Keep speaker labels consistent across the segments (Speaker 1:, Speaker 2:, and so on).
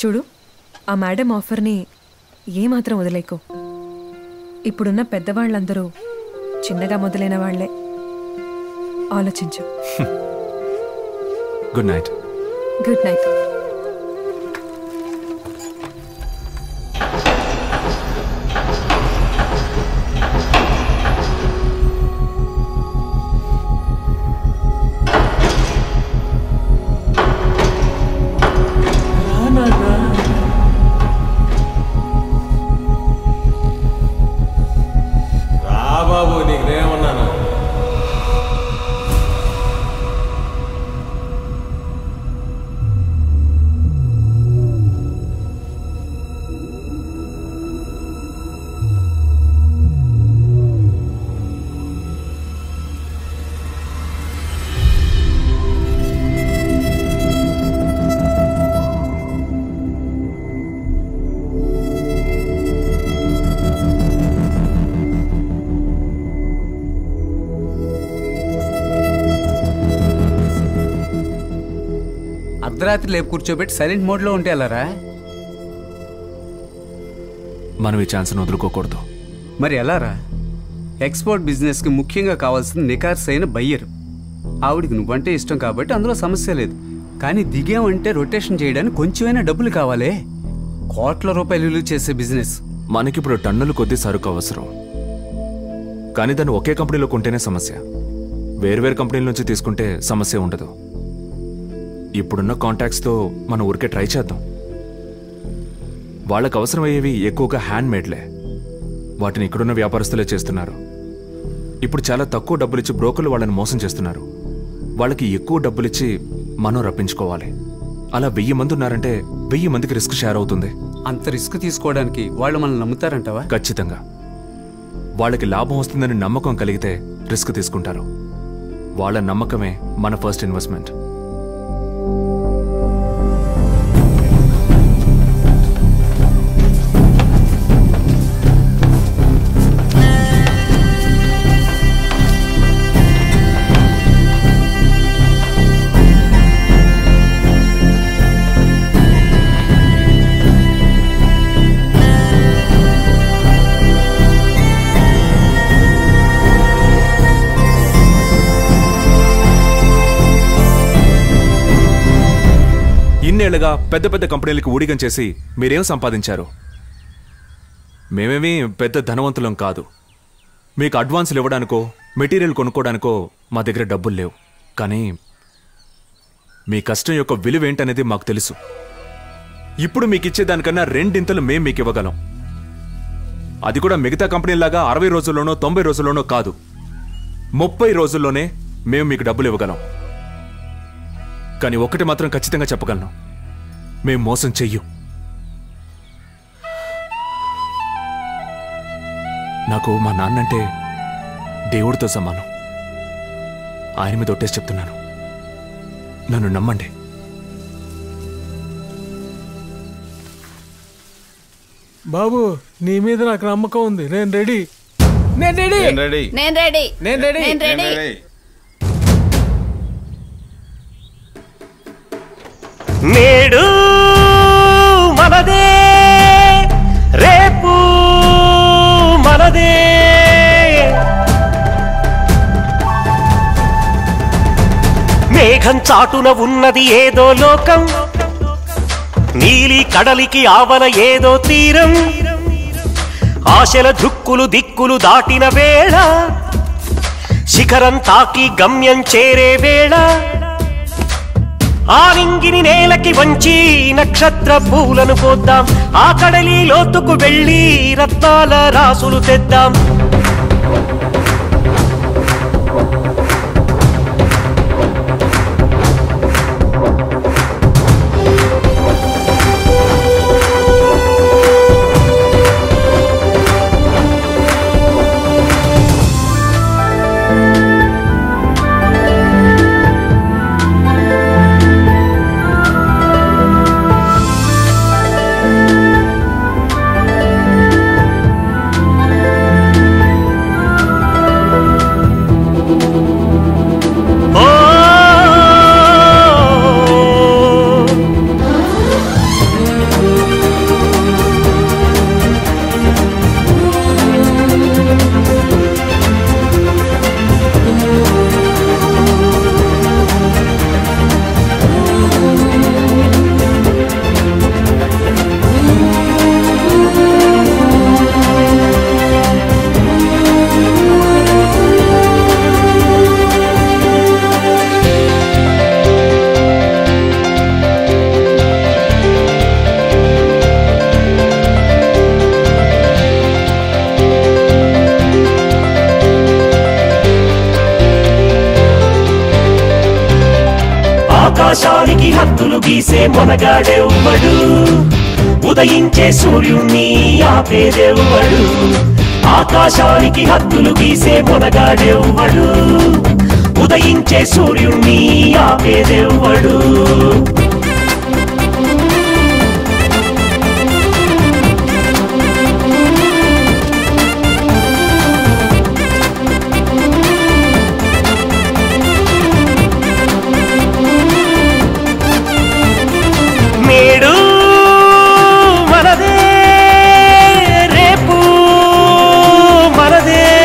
Speaker 1: చూడు ఆ మేడం ఆఫర్ని ఏమాత్రం వదిలేకో ఇప్పుడున్న పెద్దవాళ్ళందరూ చిన్నగా మొదలైన వాళ్లే ఆలోచించు
Speaker 2: గుడ్ నైట్
Speaker 1: గుడ్ నైట్
Speaker 3: రా బాబు నీకు నేనున్నాను
Speaker 4: అర్ధరాత్రి లేపు కూర్చోబెట్టి సైలెంట్ మోడ్లో ఉంటే ఎలారా
Speaker 2: మనం ఈ ఛాన్స్ని వదులుకోకూడదు
Speaker 4: మరి ఎలారా ఎక్స్పోర్ట్ బిజినెస్కి ముఖ్యంగా కావాల్సిన నికార్స్ అయిన బయ్యర్ ఆవిడికి నువ్వంటే ఇష్టం కాబట్టి అందులో సమస్య లేదు కానీ దిగామంటే రొటేషన్ చేయడానికి కొంచెమైనా డబ్బులు కావాలే కోట్ల రూపాయలు విలువ చేసే బిజినెస్
Speaker 2: మనకిప్పుడు టన్నులు కొద్ది సరుకు అవసరం కానీ దాన్ని ఒకే కంపెనీలో కొంటేనే సమస్య వేర్వేరు కంపెనీల నుంచి తీసుకుంటే సమస్య ఉండదు ఇప్పుడున్న కాంటాక్ట్స్తో మన ఊరికే ట్రై చేద్దాం వాళ్ళకు అవసరమయ్యేవి ఎక్కువగా హ్యాండ్ మేడ్లే వాటిని ఇక్కడున్న వ్యాపారస్తులే చేస్తున్నారు ఇప్పుడు చాలా తక్కువ డబ్బులిచ్చి బ్రోకర్లు వాళ్ళని మోసం చేస్తున్నారు వాళ్ళకి ఎక్కువ డబ్బులిచ్చి మనం రప్పించుకోవాలి అలా వెయ్యి మంది ఉన్నారంటే వెయ్యి మందికి రిస్క్ షేర్ అవుతుంది
Speaker 4: అంత రిస్క్ తీసుకోవడానికి వాళ్ళు మనల్ని నమ్ముతారంటావా
Speaker 2: ఖచ్చితంగా వాళ్ళకి లాభం వస్తుందని నమ్మకం కలిగితే రిస్క్ తీసుకుంటారు వాళ్ళ నమ్మకమే మన ఫస్ట్ ఇన్వెస్ట్మెంట్ ఇన్నేళ్లుగా పెద్ద పెద్ద కంపెనీలకు ఊడిగం చేసి మీరేం సంపాదించారు మేమేమీ పెద్ద ధనవంతులం కాదు మీకు అడ్వాన్సులు ఇవ్వడానికో మెటీరియల్ కొనుక్కోవడానికో మా దగ్గర డబ్బులు లేవు కానీ మీ కష్టం యొక్క విలువ ఏంటనేది మాకు తెలుసు ఇప్పుడు మీకు ఇచ్చేదానికన్నా రెండింతలు మేం మీకు ఇవ్వగలం అది కూడా మిగతా కంపెనీలాగా అరవై రోజుల్లోనో తొంభై రోజుల్లోనో కాదు ముప్పై రోజుల్లోనే మేము మీకు డబ్బులు ఇవ్వగలం కానీ ఒకటి మాత్రం ఖచ్చితంగా చెప్పగలను మేం మోసం చెయ్యం నాకు మా నాన్నంటే దేవుడితో సమానం ఆయన మీద ఒట్టేసి చెప్తున్నాను నన్ను నమ్మండి
Speaker 5: బాబు నీ మీద నాకు నమ్మకం ఉంది నేను రెడీ నేను రెడీ
Speaker 3: నేను రెడీ
Speaker 6: నేను రెడీ
Speaker 5: నేను రెడీ
Speaker 6: నేను
Speaker 3: నేను
Speaker 6: రెడీ
Speaker 3: రెడీ
Speaker 7: నేడు మనదే రేపు మనదే మేఘం చాటున ఉన్నది ఏదో లోకం నీలి కడలికి ఆవల ఏదో తీరం ఆశల దుక్కులు దిక్కులు దాటిన వేళ శిఖరం తాకి గమ్యం చేరే వేళ ఆ నింగిని నేలకి వంచి నక్షత్ర పూలను పోద్దాం ఆ కడలి లోతుకు వెళ్ళి రత్నాల రాసులు తెద్దాం ఆకాశానికి హద్దులు గీసే మొనగాడెవ్వడు ఉదయించే సూర్యుణ్ణి ఆపేదెవ్వడు ఆకాశానికి హద్దులు గీసే మొనగాడెవ్వడు ఉదయించే సూర్యుణ్ణి ఆపేదెవ్వడు నేడు మనదే రేపు మనదే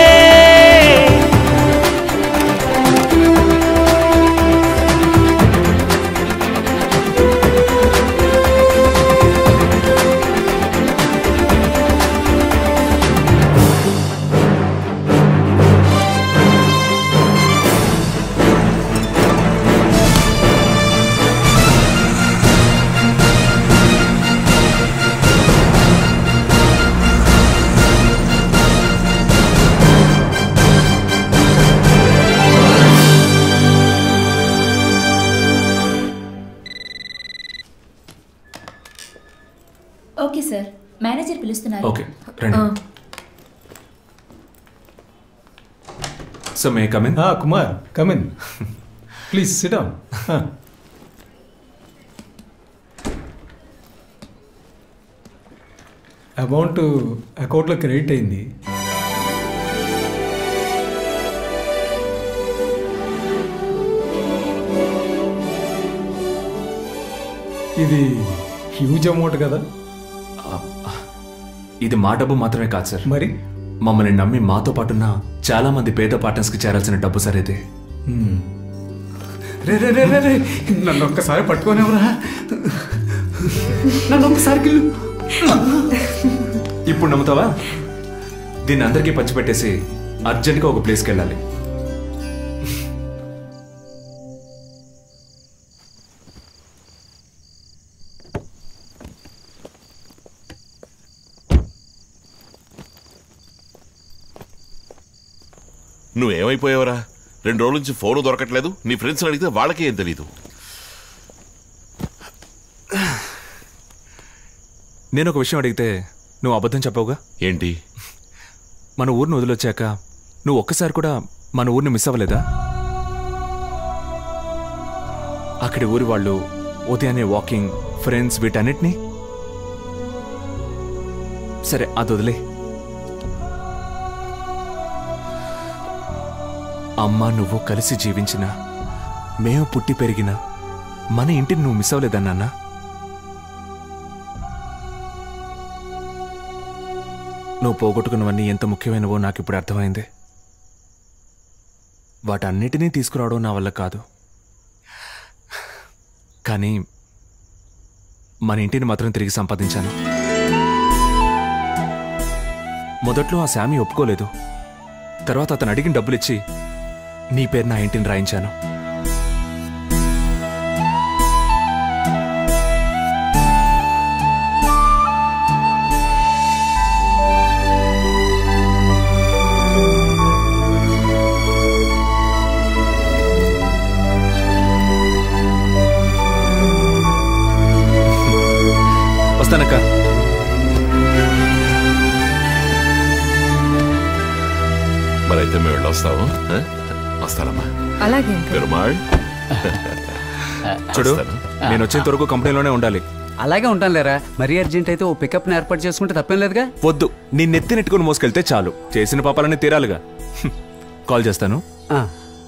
Speaker 6: ఓకే సార్ మేనేజర్ పిలుస్తున్నారు
Speaker 2: ఓకే రండి so may come in
Speaker 5: ah, Kumar come in please sit down amount అకౌంట్లో క్రెడిట్ అయింది ఇది హ్యూజ్ అమౌంట్ కదా
Speaker 2: ఇది మా డబ్బు మాత్రమే కాదు సార్
Speaker 5: మరి
Speaker 2: మమ్మల్ని నమ్మి మాతో పాటున్న చాలా మంది పేద పార్ట్నర్స్ కి చేరాల్సిన డబ్బు సార్ ఇది
Speaker 4: రే రే రే రే రే నన్ను ఒక్కసారి పట్టుకోనివరా నన్ను ఒక్కసారి గిల్లు
Speaker 2: ఇప్పుడు నమ్ముతావా దీన్ని అందరికీ పంచిపెట్టేసి అర్జెంట్గా ఒక ప్లేస్కి వెళ్ళాలి
Speaker 8: నువ్వేమైపోయావురా రెండు రోజుల నుంచి ఫోన్ దొరకట్లేదు నీ ఫ్రెండ్స్ అడిగితే వాళ్ళకి ఏం తెలీదు
Speaker 2: నేను ఒక విషయం అడిగితే నువ్వు అబద్ధం చెప్పవుగా
Speaker 8: ఏంటి
Speaker 2: మన ఊరిని వదిలొచ్చాక నువ్వు ఒక్కసారి కూడా మన ఊరిని మిస్ అవ్వలేదా అక్కడి ఊరి వాళ్ళు ఉదయాన్నే వాకింగ్ ఫ్రెండ్స్ వీటన్నిటినీ సరే అది వదిలే అమ్మ నువ్వు కలిసి జీవించిన మేము పుట్టి పెరిగిన మన ఇంటిని నువ్వు మిస్ అవ్వలేదా నాన్న నువ్వు పోగొట్టుకున్నవన్నీ ఎంత ముఖ్యమైనవో నాకు ఇప్పుడు అర్థమైంది వాటన్నిటినీ తీసుకురావడం నా వల్ల కాదు కానీ మన ఇంటిని మాత్రం తిరిగి సంపాదించాను మొదట్లో ఆ శామి ఒప్పుకోలేదు తర్వాత అతను అడిగిన డబ్బులిచ్చి నీ పేరు నా ఇంటిని రాయించాను వస్తానక్క
Speaker 8: మరైతే మేము వెళ్ళొస్తాము ఆ? వస్తానమ్మా
Speaker 1: అలాగే అంకుల్
Speaker 8: పెరుమాళ్
Speaker 2: చూడు
Speaker 8: వస్తాను.
Speaker 2: నేను వచ్చేంత వరకు కంపెనీలోనే ఉండాలి
Speaker 4: అలాగే ఉంటాను లేరా మరీ అర్జెంట్ అయితే ఓ పికప్ని ఏర్పాటు చేసుకుంటే తప్పేం లేదుగా
Speaker 2: వద్దు నీ నెత్తి నెట్టుకుని మోసుకెళ్తే చాలు చేసిన పాపాలన్నీ తీరాలిగా హ్మ్. కాల్ చేస్తాను
Speaker 4: ఆ.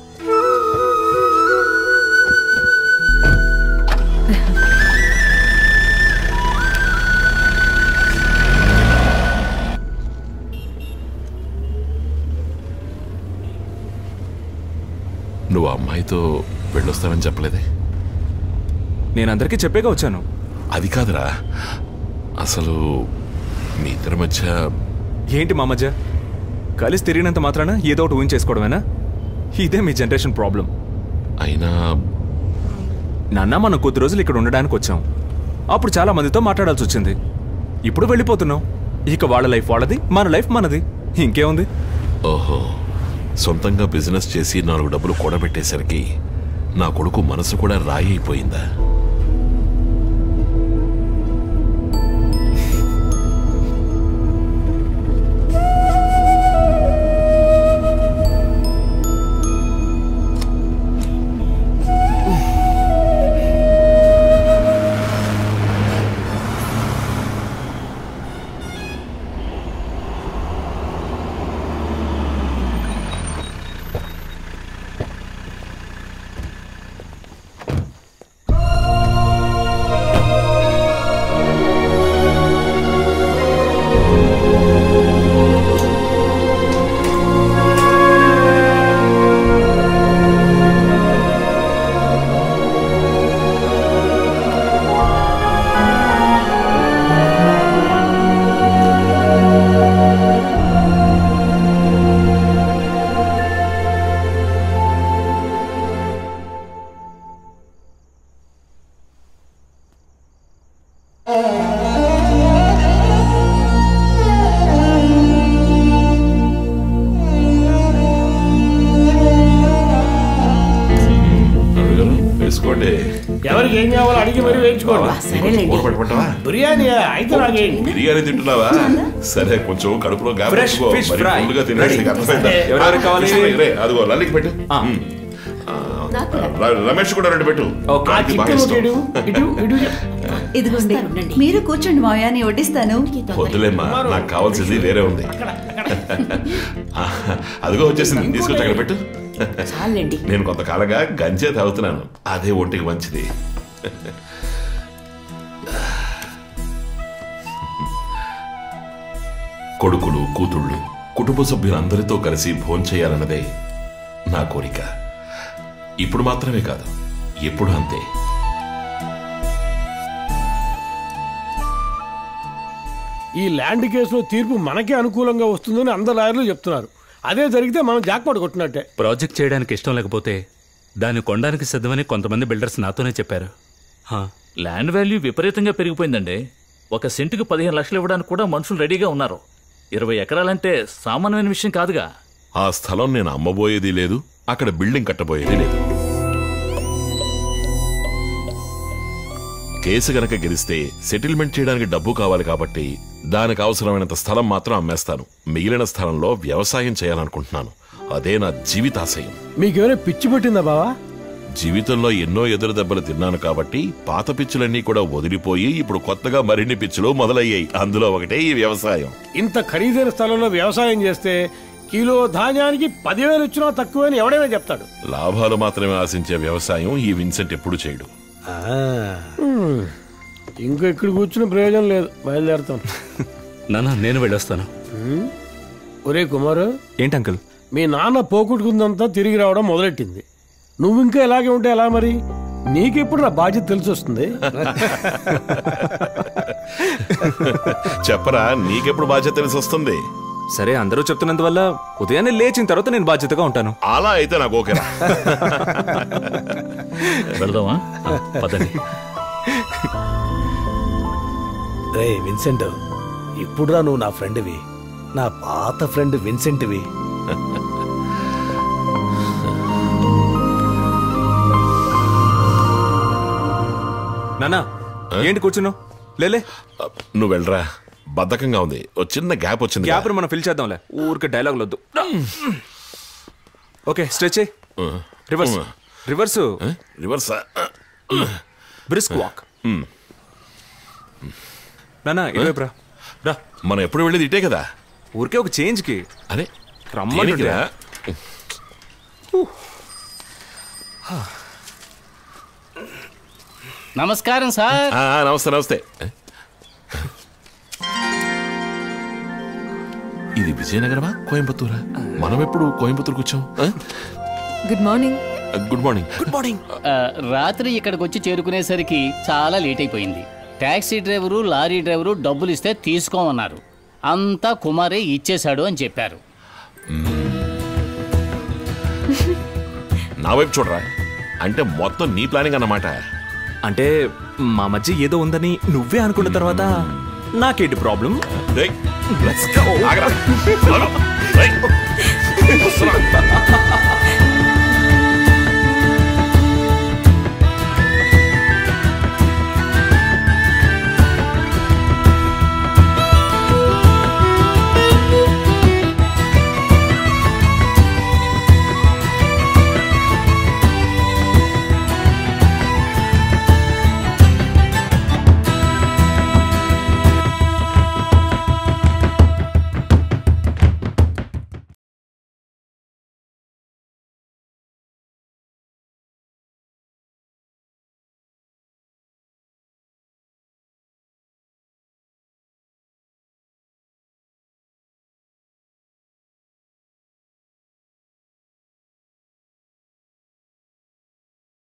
Speaker 8: నువ్వు ఆ అమ్మాయితో వెళ్ళొస్తానని చెప్పలేదే
Speaker 2: నేను అందరికీ చెప్పేగా వచ్చాను
Speaker 8: అది కాదురా అసలు మీ ఇద్దరి మధ్య
Speaker 2: ఏంటి మా మధ్య కలిసి తిరిగినంత మాత్రాన ఏదో ఒకటి ఊహించేసుకోవడమేనా ఇదే మీ జనరేషన్ ప్రాబ్లం
Speaker 8: అయినా
Speaker 2: నాన్న మనం కొద్ది రోజులు ఇక్కడ ఉండడానికి వచ్చాం అప్పుడు చాలా మందితో మాట్లాడాల్సి వచ్చింది ఇప్పుడు వెళ్ళిపోతున్నాం ఇక వాళ్ళ లైఫ్ వాళ్ళది మన లైఫ్ మనది ఇంకేముంది
Speaker 8: ఓహో సొంతంగా బిజినెస్ చేసి నాలుగు డబ్బులు కూడబెట్టేసరికి నా కొడుకు మనసు కూడా రాయి అయిపోయిందా అడుగురు, వేసుకోండి
Speaker 3: ఎవరికి ఏం కావాలో అడిగి మరీ వేయించుకోండి
Speaker 8: కూర పట్టుకుంటావా
Speaker 3: బిర్యానీ అయితే నాకేంటి
Speaker 8: బిర్యానీ తింటున్నావా సరే కొంచెం కడుపులో గ్యాప్
Speaker 2: Fresh
Speaker 8: పెట్టుకో.
Speaker 2: fish
Speaker 8: మరి
Speaker 2: fry.
Speaker 8: ఫుల్గా తినేసి
Speaker 2: Ready.
Speaker 8: అర్థమైందా?
Speaker 2: ఎవరెవరికి కావాలి?
Speaker 8: fish fry, రే, అదిగో లల్లికి పెట్టు మ్. ఆ, ర- రమేష్ కూడా రెండు పెట్టు
Speaker 2: ఓకే.
Speaker 3: ఆ
Speaker 8: వాడికి బాగా
Speaker 3: చికెన్
Speaker 8: ఇష్టం.
Speaker 3: ఇటు ఇటు ఇటు
Speaker 9: ఇదిగోండి మీరు కూర్చోండి మావయ్య నేను వడ్డిస్తాను
Speaker 8: వద్దులేమ్మా నాకు కావాల్సింది వేరే ఉంది ఆ, అదిగో వచ్చేసింది తీసుకొచ్చి అక్కడ పెట్టు
Speaker 9: చాలండి
Speaker 8: నేను కొంతకాలంగా గంజే తాగుతున్నాను అదే ఒంటికి మంచిది కొడుకులు కూతుళ్ళు కుటుంబ సభ్యులందరితో కలిసి భోంచేయాలన్నదే నా కోరిక ఇప్పుడు మాత్రమే కాదు ఎప్పుడు అంతే
Speaker 3: ఈ ల్యాండ్ కేసులో తీర్పు మనకే అనుకూలంగా వస్తుందని అందరు లాయర్లు చెప్తున్నారు అదే జరిగితే మనం జాక్పాట్ కొట్టినట్టే
Speaker 10: ప్రాజెక్ట్ చేయడానికి ఇష్టం లేకపోతే దాన్ని కొనడానికి సిద్ధమని కొంతమంది బిల్డర్స్ నాతోనే చెప్పారు హా,
Speaker 11: ల్యాండ్ వాల్యూ విపరీతంగా పెరిగిపోయిందండి ఒక సెంటుకు పదిహేను లక్షలు ఇవ్వడానికి కూడా మనుషులు రెడీగా ఉన్నారు ఇరవై ఎకరాలంటే సామాన్యమైన విషయం కాదుగా
Speaker 8: ఆ స్థలం నేను అమ్మబోయేది లేదు అక్కడ బిల్డింగ్ కట్టబోయేది లేదు కేసు గనక గెలిస్తే సెటిల్మెంట్ చేయడానికి డబ్బు కావాలి కాబట్టి దానికి అవసరమైనంత స్థలం మాత్రం అమ్మేస్తాను మిగిలిన స్థలంలో వ్యవసాయం చేయాలనుకుంటున్నాను అదే నా జీవితాశయం
Speaker 3: మీకేమైనా పిచ్చి పట్టిందా బావా
Speaker 8: జీవితంలో ఎన్నో ఎదురు దెబ్బలు తిన్నాను కాబట్టి పాత పిచ్చులన్నీ కూడా వదిలిపోయి ఇప్పుడు కొత్తగా మరిన్ని పిచ్చులు మొదలయ్యాయి అందులో ఒకటే ఈ వ్యవసాయం
Speaker 3: ఇంత ఖరీదైన స్థలంలో వ్యవసాయం చేస్తే కిలో ధాన్యానికి పదివేలు ఇచ్చినా తక్కువని ఎవడైనా చెప్తాడు
Speaker 8: లాభాలు మాత్రమే ఆశించే వ్యవసాయం ఈ విన్సెంట్ ఎప్పుడు చేయడు
Speaker 3: హ్మ్. ఇంకా ఇక్కడ కూర్చుని ప్రయోజనం లేదు బయలుదేరుతాం
Speaker 10: నాన్న నేను వెళ్ళొస్తాను
Speaker 3: హ్మ్? ఒరే కుమారు
Speaker 2: ఏంటి అంకుల్
Speaker 3: మీ నాన్న పోగొట్టుకుందంతా తిరిగి రావడం మొదలెట్టింది నువ్వు ఇంకా ఎలాగే ఉంటే ఎలా మరి నీకెప్పుడు నా బాధ్యత తెలిసి వస్తుంది
Speaker 8: చెప్పరా నీకెప్పుడు బాధ్యత తెలిసి వస్తుంది
Speaker 2: సరే అందరూ చెప్తున్నందువల్ల ఉదయాన్నే లేచిన తర్వాత నేను బాధ్యతగా ఉంటాను
Speaker 8: అలా అయితే నాకు ఓకేరా
Speaker 11: వెళదామా ఆ, పదండి
Speaker 12: రే విన్సెంట్ ఇప్పుడురా నువ్వు నా ఫ్రెండ్వి నా పాత ఫ్రెండ్ విన్సెంట్వి
Speaker 2: నానా ఏంటి కూర్చున్నావు లేలే
Speaker 8: నువ్వు వెళ్ళరా బద్ధకంగా ఉంది ఓ చిన్న గ్యాప్ వచ్చింది
Speaker 2: గ్యాప్ మనం ఫిల్ చేద్దాంలే ఊరికే డైలాగులు వద్దు okay stretch reverse reverse
Speaker 8: reverse
Speaker 2: brisk walk నానా ఇటువైపు రా రా
Speaker 8: మనం ఎప్పుడు వెళ్ళేది ఇటే కదా
Speaker 2: ఊరికే ఒక చేంజ్ కి
Speaker 8: అదే
Speaker 2: రమ్మంటుంటే
Speaker 8: దేనికిరా?
Speaker 13: నమస్కారం సార్
Speaker 8: ఆ, ఆ, నమస్తే నమస్తే ఇది విజయనగరమా కోయంబత్తూరా మనం ఎప్పుడు కోయంబత్తూరుకు వచ్చాం
Speaker 1: good morning
Speaker 8: good morning
Speaker 2: good morning
Speaker 13: ఆ, రాత్రి ఇక్కడికి వచ్చి చేరుకునేసరికి చాలా లేట్ అయిపోయింది టాక్సీ డ్రైవరు లారీ డ్రైవరు డబ్బులు ఇస్తే తీసుకోమన్నారు అంతా కుమారే ఇచ్చేశాడు అని చెప్పారు
Speaker 8: నా వైపు చూడరా అంటే మొత్తం నీ ప్లానింగ్ అన్నమాట
Speaker 2: అంటే మా మధ్య ఏదో ఉందని నువ్వే అనుకున్న తర్వాత నాకేంటి ప్రాబ్లం
Speaker 8: రేయ్, let's go. ఆగరా. ఆగు. రేయ్. వస్తున్నా.